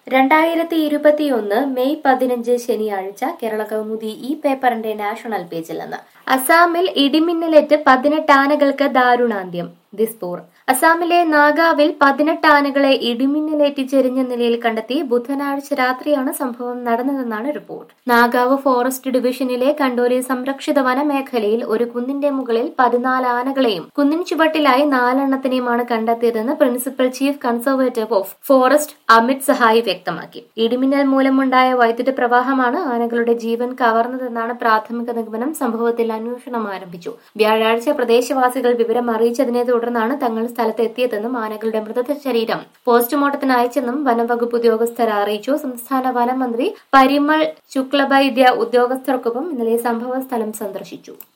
രണ്ടായിരത്തി ഇരുപത്തിയൊന്ന് മെയ് പതിനഞ്ച് ശനിയാഴ്ച കേരള കൗമുദി ഈ പേപ്പറിന്റെ നാഷണൽ പേജിൽ നിന്ന് അസാമിൽ ഇടിമിന്നലേറ്റ് പതിനെട്ട് ആനകൾക്ക് ദാരുണാന്ത്യം ദിസ്പൂർ അസാമിലെ നാഗാവിൽ പതിനെട്ട് ആനകളെ ഇടിമിന്നലേറ്റ് ചെരിഞ്ഞ നിലയിൽ കണ്ടെത്തി ബുധനാഴ്ച രാത്രിയാണ് സംഭവം നടന്നതെന്നാണ് റിപ്പോർട്ട് നാഗാവ് ഫോറസ്റ്റ് ഡിവിഷനിലെ കണ്ടോലി സംരക്ഷിത വനമേഖലയിൽ ഒരു കുന്നിന്റെ മുകളിൽ പതിനാല് ആനകളെയും കുന്നിൻ ചുവട്ടിലായി നാലെണ്ണത്തിനെയുമാണ് കണ്ടെത്തിയതെന്ന് principal chief conservative of forest Amit Sahai വ്യക്തമാക്കി ഇടിമിന്നൽ മൂലമുണ്ടായ വൈദ്യുത പ്രവാഹമാണ് ആനകളുടെ ജീവൻ കവർന്നതെന്നാണ് പ്രാഥമിക നിഗമനം സംഭവത്തിൽ അന്വേഷണം ആരംഭിച്ചു വ്യാഴാഴ്ച പ്രദേശവാസികൾ വിവരം അറിയിച്ചതിനെ തുടർന്നാണ് തങ്ങൾ സ്ഥലത്ത് എത്തിയതെന്നും ആനകളുടെ മൃതശരീരം പോസ്റ്റ്മോർട്ടത്തിന് അയച്ചെന്നും വനംവകുപ്പ് ഉദ്യോഗസ്ഥർ അറിയിച്ചു സംസ്ഥാന വനമന്ത്രി പരിമൾ ശുക്ലബൈദ്യ ഉദ്യോഗസ്ഥർക്കൊപ്പം ഇന്നലെ സംഭവ സ്ഥലം സന്ദർശിച്ചു